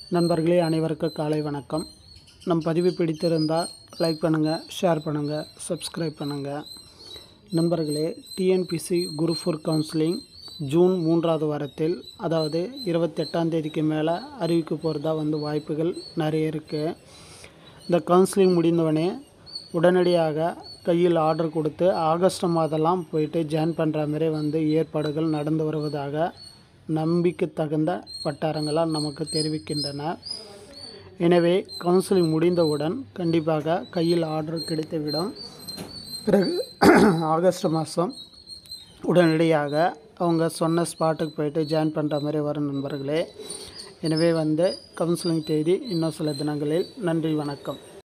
நண்பர்களே அனைவருக்கும் காலை வணக்கம் நம் பதிவு பிடித்திருந்தால் லைக் பண்ணுங்கள் ஷேர் பண்ணுங்கள் சப்ஸ்கிரைப் பண்ணுங்கள் நண்பர்களே TNPSC group four counselling June மூன்றாவது வாரத்தில் அதாவது இருபத்தெட்டாம் தேதிக்கு மேலே அறிவிக்க போகிறதா வந்து வாய்ப்புகள் நிறைய இருக்குது இந்த கவுன்சிலிங் முடிந்தவொடனே உடனடியாக கையில் ஆர்டர் கொடுத்து ஆகஸ்ட் மாதம்லாம் போயிட்டு ஜாயின் பண்ணுற மாதிரி வந்து ஏற்பாடுகள் நடந்து வருவதாக நம்பிக்கை தகுந்த வட்டாரங்களால் நமக்கு தெரிவிக்கின்றன எனவே கவுன்சிலிங் முடிந்தவுடன் கண்டிப்பாக கையில் ஆர்டர் கிடைத்துவிடும் பிறகு ஆகஸ்ட் மாதம் உடனடியாக அவங்க சொன்ன ஸ்பாட்டுக்கு போயிட்டு ஜாயின் பண்ணுற மாதிரி வரும் நண்பர்களே எனவே வந்து கவுன்சிலிங் தேதி இன்னும் சில தினங்களில் நன்றி வணக்கம்